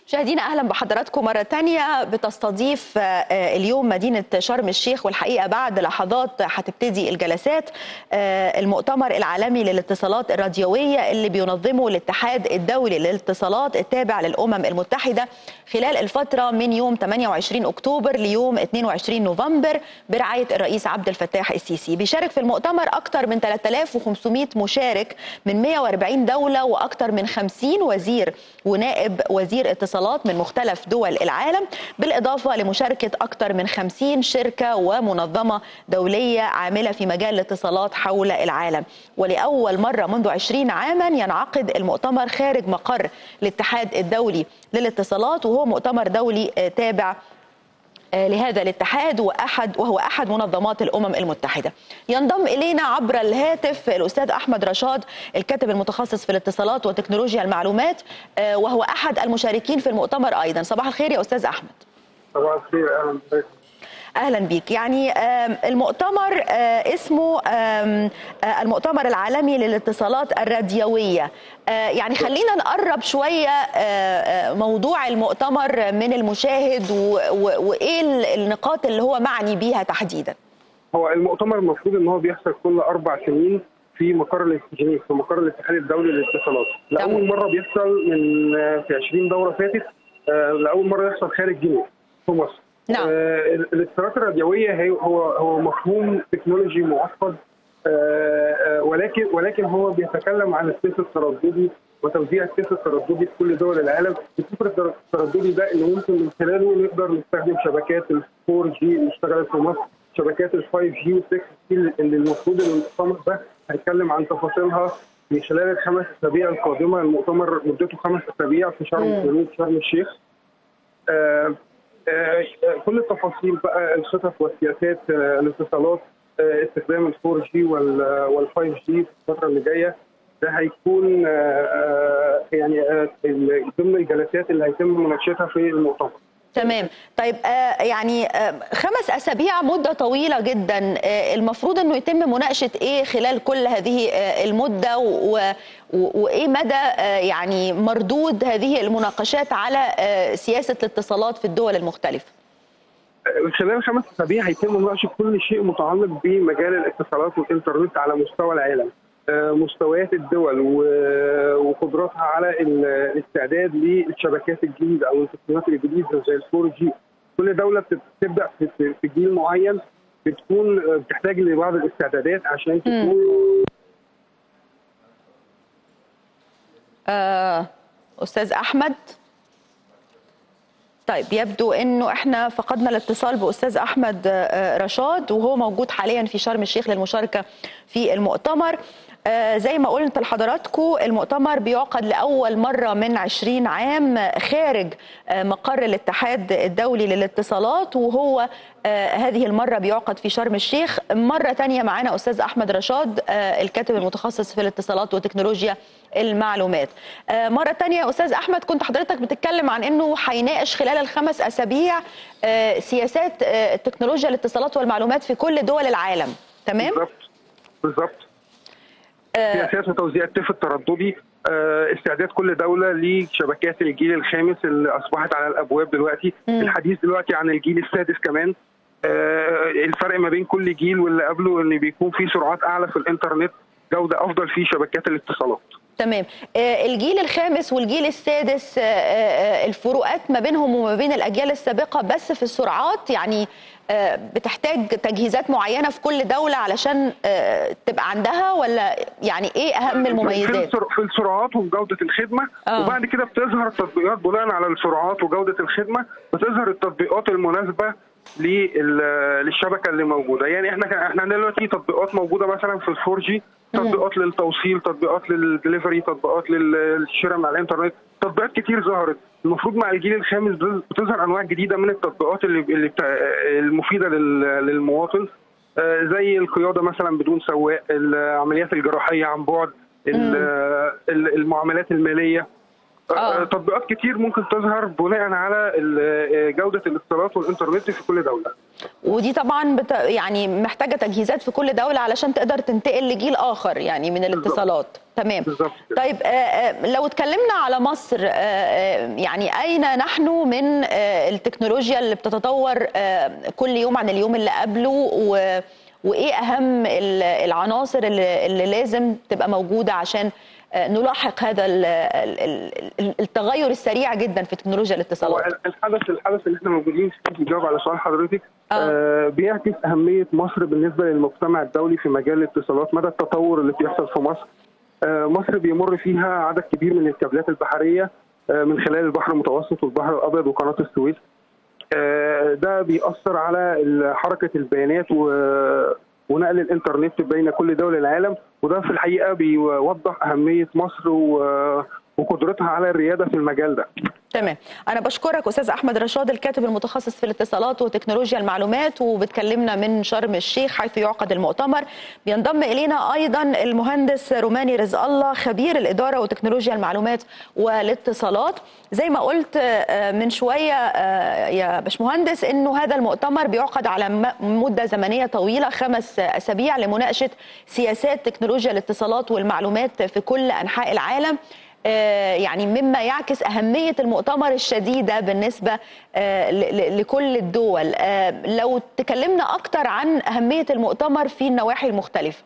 مشاهدينا اهلا بحضراتكم مره تانية بتستضيف آه، اليوم مدينه شرم الشيخ والحقيقه بعد لحظات هتبتدي الجلسات آه، المؤتمر العالمي للاتصالات الراديويه اللي بينظمه الاتحاد الدولي للاتصالات التابع للامم المتحده خلال الفتره من يوم 28 اكتوبر ليوم 22 نوفمبر برعايه الرئيس عبد الفتاح السيسي بيشارك في المؤتمر اكثر من 3500 مشارك من 140 دوله واكثر من 50 وزير ونائب وزير اتصالات من مختلف دول العالم بالإضافة لمشاركة أكثر من 50 شركة ومنظمة دولية عاملة في مجال الاتصالات حول العالم ولأول مرة منذ 20 عاما ينعقد المؤتمر خارج مقر الاتحاد الدولي للاتصالات وهو مؤتمر دولي آه، تابع آه، لهذا الاتحاد واحد وهو احد منظمات الامم المتحده. ينضم الينا عبر الهاتف الاستاذ احمد رشاد الكاتب المتخصص في الاتصالات وتكنولوجيا المعلومات آه، وهو احد المشاركين في المؤتمر ايضا. صباح الخير يا استاذ احمد. صباح الخير اهلا بك اهلا بيك يعني آم، المؤتمر آه، اسمه آم، آه، المؤتمر العالمي للاتصالات الراديويه آه، يعني خلينا نقرب شويه آه، آه، موضوع المؤتمر من المشاهد و- و- وايه ال- النقاط اللي هو معني بيها تحديدا هو المؤتمر المفروض ان هو بيحصل كل اربع سنين في مقر الجنيف في مقر الاتحاد الدولي للاتصالات لاول تمام. مره بيحصل من آه، في 20 دوره فاتت آه، لاول مره يحصل خارج جنيف في مصر نعم. آه، الاتصالات الراديويه هي هو هو مفهوم تكنولوجي معقد آه، آه، ولكن ولكن هو بيتكلم عن السيف الترددي وتوزيع السيف الترددي في كل دول العالم السيف الترددي ده اللي ممكن من خلاله نقدر نستخدم شبكات ال 4 جي اللي اشتغلت في مصر شبكات ال 5 جي و 6 جي اللي المفروض ان المؤتمر ده هيتكلم عن تفاصيلها في خلال الخمس اسابيع القادمه المؤتمر مدته خمس اسابيع في شرم مم. جنوب شرم الشيخ آه، آه، كل التفاصيل بقى الخطط والسياسات آه، الاتصالات آه، استخدام ال 4 جي وال 5 جي في الفتره اللي جايه ده هيكون آه، آه، يعني آه، ال- ضمن الجلسات اللي هيتم مناقشتها في المؤتمر. تمام طيب آه، يعني آه، خمس اسابيع مده طويله جدا آه، المفروض انه يتم مناقشه ايه خلال كل هذه آه، المده و- و- وايه مدى آه، يعني مردود هذه المناقشات على آه، سياسه الاتصالات في الدول المختلفه آه، خلال خمس اسابيع هيتم مناقشه كل شيء متعلق بمجال الاتصالات والانترنت على مستوى العالم. آه، مستويات الدول و- وقدراتها على ال- الاستعداد للشبكات الجديده او التقنيات الجديده زي ال 4 جي كل دوله بت- بتبدا في- في في جيل معين بتكون آه، بتحتاج لبعض الاستعدادات عشان تكون آه، استاذ احمد طيب يبدو انه احنا فقدنا الاتصال باستاذ احمد آه، رشاد وهو موجود حاليا في شرم الشيخ للمشاركه في المؤتمر آه، زي ما قلت لحضراتكم المؤتمر بيعقد لاول مره من 20 عام خارج آه، مقر الاتحاد الدولي للاتصالات وهو آه، هذه المره بيعقد في شرم الشيخ مره تانية معانا استاذ احمد رشاد آه، الكاتب المتخصص في الاتصالات وتكنولوجيا المعلومات آه، مرة تانية يا أستاذ أحمد كنت حضرتك بتتكلم عن أنه هيناقش خلال الخمس أسابيع آه، سياسات آه، تكنولوجيا الاتصالات والمعلومات في كل دول العالم تمام؟ بالظبط بالظبط آه، سياسات وتوزيع التف الترددي آه، استعداد كل دوله لشبكات الجيل الخامس اللي اصبحت على الابواب دلوقتي مم. الحديث دلوقتي عن الجيل السادس كمان آه، الفرق ما بين كل جيل واللي قبله ان بيكون في سرعات اعلى في الانترنت جوده افضل في شبكات الاتصالات تمام آه، الجيل الخامس والجيل السادس آه، آه، الفروقات ما بينهم وما بين الأجيال السابقة بس في السرعات يعني آه، بتحتاج تجهيزات معينة في كل دولة علشان آه، تبقى عندها ولا يعني إيه أهم في, المميزات؟ السر- في السرعات وفي جوده الخدمه آه. وبعد كده بتظهر التطبيقات بناء على السرعات وجوده الخدمه بتظهر التطبيقات المناسبه لل- للشبكه اللي موجوده يعني احنا كان- احنا عندنا دلوقتي تطبيقات موجوده مثلا في الفور جي تطبيقات للتوصيل تطبيقات للدليفري تطبيقات لل- للشراء من على الانترنت تطبيقات كتير ظهرت المفروض مع الجيل الخامس بت- بتظهر انواع جديده من التطبيقات اللي اللي بتا- المفيده لل- للمواطن آه، زي القياده مثلا بدون سواق العمليات الجراحيه عن بعد ال- ال- المعاملات الماليه آه. تطبيقات كتير ممكن تظهر بناء على ال- جوده الاتصالات والانترنت في كل دوله ودي طبعا بت... يعني محتاجه تجهيزات في كل دوله علشان تقدر تنتقل لجيل اخر يعني من الاتصالات تمام بالظبط كده. طيب آه، آه، لو اتكلمنا على مصر آه، آه، يعني اين نحن من آه، التكنولوجيا اللي بتتطور آه، كل يوم عن اليوم اللي قبله و... وايه اهم ال- العناصر اللي, اللي لازم تبقى موجوده عشان آه، نلاحق هذا ال- ال- ال- التغير السريع جدا في تكنولوجيا هو الاتصالات الحدث الحدث اللي احنا موجودين فيه بيجاوب على سؤال حضرتك آه. آه بيعكس اهميه مصر بالنسبه للمجتمع الدولي في مجال الاتصالات مدى التطور اللي بيحصل في مصر آه مصر بيمر فيها عدد كبير من الكابلات البحريه آه من خلال البحر المتوسط والبحر الابيض وقناه السويس آه ده بيأثر على ال- حركه البيانات و ونقل الانترنت بين كل دول العالم وده في الحقيقه بيوضح اهميه مصر و- وقدرتها على الرياده في المجال ده تمام انا بشكرك استاذ احمد رشاد الكاتب المتخصص في الاتصالات وتكنولوجيا المعلومات وبتكلمنا من شرم الشيخ حيث يعقد المؤتمر بينضم الينا ايضا المهندس روماني رزق الله خبير الاداره وتكنولوجيا المعلومات والاتصالات زي ما قلت آه، من شويه آه، يا باشمهندس انه هذا المؤتمر بيعقد على م- مده زمنيه طويله خمس اسابيع لمناقشه سياسات تكنولوجيا الاتصالات والمعلومات في كل انحاء العالم آه، يعني مما يعكس أهمية المؤتمر الشديدة بالنسبة آه، ل- ل- لكل الدول آه، لو تكلمنا أكتر عن أهمية المؤتمر في النواحي المختلفة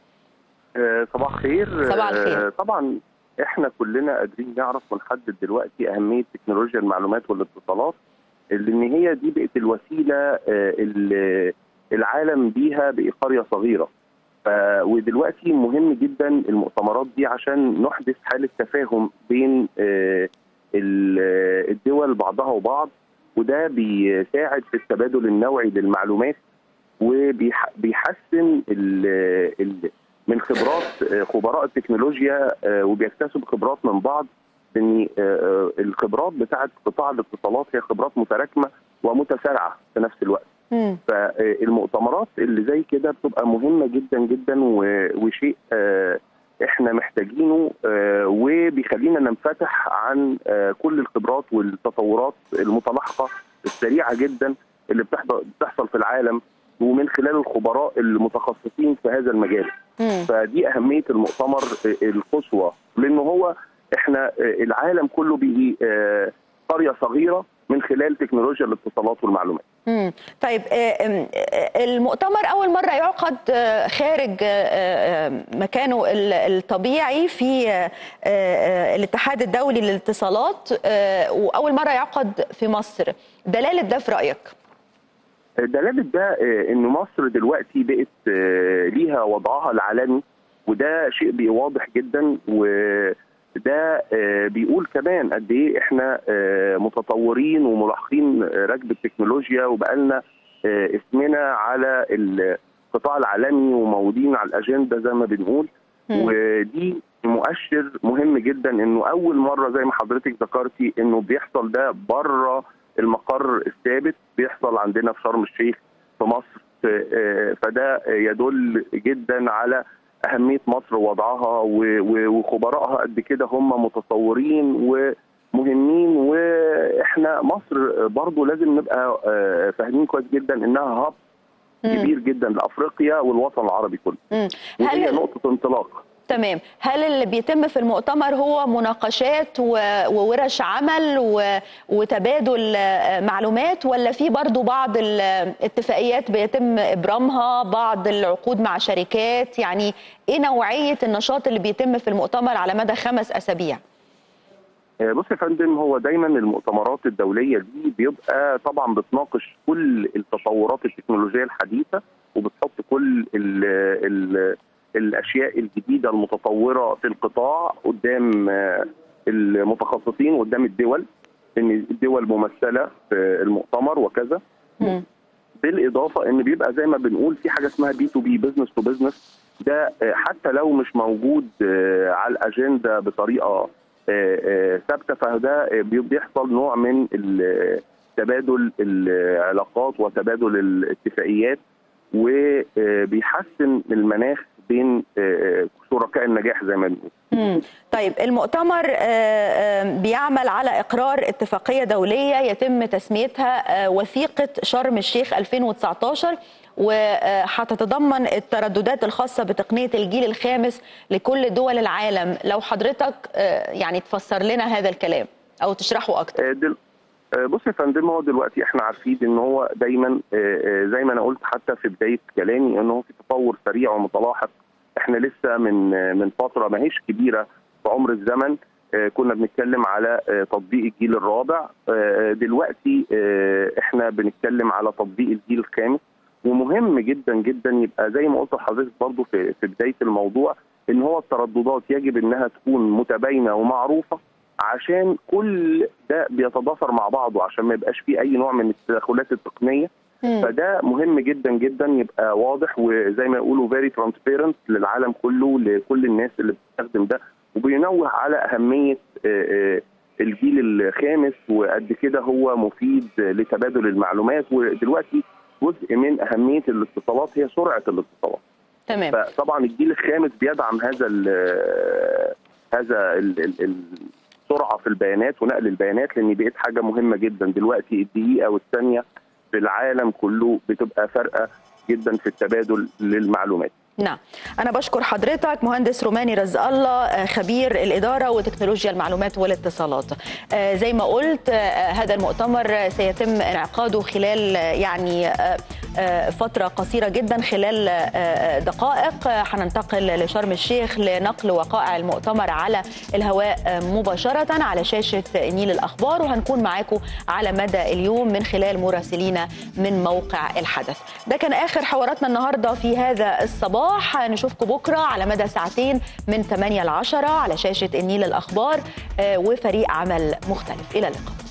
آه، صباح الخير صباح الخير. آه، طبعا احنا كلنا قادرين نعرف ونحدد دلوقتي اهميه تكنولوجيا المعلومات والاتصالات لان هي دي بقت الوسيله آه، اللي العالم بيها بقى قريه صغيره ف- ودلوقتي مهم جدا المؤتمرات دي عشان نحدث حاله تفاهم بين آه، ال- آه، الدول بعضها وبعض وده بيساعد في التبادل النوعي للمعلومات وبيحسن ال- ال- من خبرات آه، خبراء التكنولوجيا آه، وبيكتسب خبرات من بعض ان آه، آه، الخبرات بتاعه قطاع الاتصالات هي خبرات متراكمه ومتسارعه في نفس الوقت مم. فالمؤتمرات اللي زي كده بتبقى مهمه جدا جدا و- وشيء آه، احنا محتاجينه آه، وبيخلينا ننفتح عن آه، كل الخبرات والتطورات المتلاحقه السريعه جدا اللي بتحض- بتحصل في العالم ومن خلال الخبراء المتخصصين في هذا المجال مم. فدي اهميه المؤتمر القصوى لانه هو احنا العالم كله بقي آه، قريه صغيره من خلال تكنولوجيا الاتصالات والمعلومات مم. طيب آه، آم، آه، المؤتمر أول مرة يعقد آه، خارج آه، آه، مكانه ال- الطبيعي في آه، آه، الاتحاد الدولي للاتصالات آه، وأول مرة يعقد في مصر دلالة ده في رأيك؟ دلاله ده آه، ان مصر دلوقتي بقت آه، ليها وضعها العالمي وده شيء بي- واضح جدا وده آه، بيقول كمان قد ايه احنا آه، متطورين وملاحقين آه، ركب التكنولوجيا وبقالنا آه، اسمنا على القطاع العالمي وموجودين على الاجنده زي ما بنقول مم. ودي مؤشر مهم جدا انه اول مره زي ما حضرتك ذكرتي انه بيحصل ده بره المقر الثابت بيحصل عندنا في شرم الشيخ في مصر آه، فده يدل جدا على اهميه مصر ووضعها و- و- وخبرائها قد كده هم متصورين ومهمين واحنا مصر برضو لازم نبقى آه، فاهمين كويس جدا انها هاب مم. كبير جدا لافريقيا والوطن العربي كله مم. وهي هل نقطه انطلاق تمام هل اللي بيتم في المؤتمر هو مناقشات و- وورش عمل و- وتبادل آه، معلومات ولا في برضو بعض الاتفاقيات بيتم ابرامها بعض العقود مع شركات يعني ايه نوعيه النشاط اللي بيتم في المؤتمر على مدى خمس اسابيع آه، بص يا فندم هو دايما المؤتمرات الدوليه دي بيبقى طبعا بتناقش كل التطورات التكنولوجيه الحديثه وبتحط كل ال ال الاشياء الجديده المتطوره في القطاع قدام آه، المتخصصين وقدام الدول ان الدول ممثله في المؤتمر وكذا مم. بالاضافه ان بيبقى زي ما بنقول في حاجه اسمها بي تو بي بزنس تو بزنس ده آه، حتى لو مش موجود آه، على الاجنده بطريقه آه، آه، ثابته فده آه، بي- بيحصل نوع من ال- تبادل العلاقات وتبادل الاتفاقيات وبيحسن المناخ بين شركاء النجاح زي ما بنقول مم. طيب المؤتمر بيعمل على اقرار اتفاقيه دوليه يتم تسميتها وثيقه شرم الشيخ 2019 وهتتضمن الترددات الخاصه بتقنيه الجيل الخامس لكل دول العالم لو حضرتك يعني تفسر لنا هذا الكلام او تشرحه اكتر دل... بص يا فندم هو دلوقتي احنا عارفين ان هو دايما زي ما انا قلت حتى في بدايه كلامي ان هو في تطور سريع ومتلاحق احنا لسه من من فتره ما هيش كبيره في عمر الزمن كنا بنتكلم على تطبيق الجيل الرابع دلوقتي احنا بنتكلم على تطبيق الجيل الخامس ومهم جدا جدا يبقى زي ما قلت لحضرتك برضه في في بدايه الموضوع ان هو الترددات يجب انها تكون متباينه ومعروفه عشان كل ده بيتضافر مع بعضه عشان ما يبقاش فيه اي نوع من التدخلات التقنيه مم. فده مهم جدا جدا يبقى واضح وزي ما يقولوا فيري ترانسبيرنت للعالم كله لكل الناس اللي بتستخدم ده وبينوه على اهميه الجيل الخامس وقد كده هو مفيد لتبادل المعلومات ودلوقتي جزء من اهميه الاتصالات هي سرعه الاتصالات. تمام. فطبعا الجيل الخامس بيدعم هذا ال هذا ال ال السرعه في البيانات ونقل البيانات لان بقت حاجه مهمه جدا دلوقتي الدقيقه والثانيه في العالم كله بتبقى فارقه جدا في التبادل للمعلومات. نعم أنا بشكر حضرتك مهندس روماني رزق الله خبير الإدارة وتكنولوجيا المعلومات والاتصالات زي ما قلت هذا المؤتمر سيتم انعقاده خلال يعني فترة قصيرة جدا خلال دقائق هننتقل لشرم الشيخ لنقل وقائع المؤتمر على الهواء مباشرة على شاشة نيل الأخبار وهنكون معاكم على مدى اليوم من خلال مراسلينا من موقع الحدث ده كان آخر حواراتنا النهاردة في هذا الصباح الصباح نشوفكم بكرة على مدى ساعتين من 8 ل 10 على شاشة النيل الأخبار وفريق عمل مختلف إلى اللقاء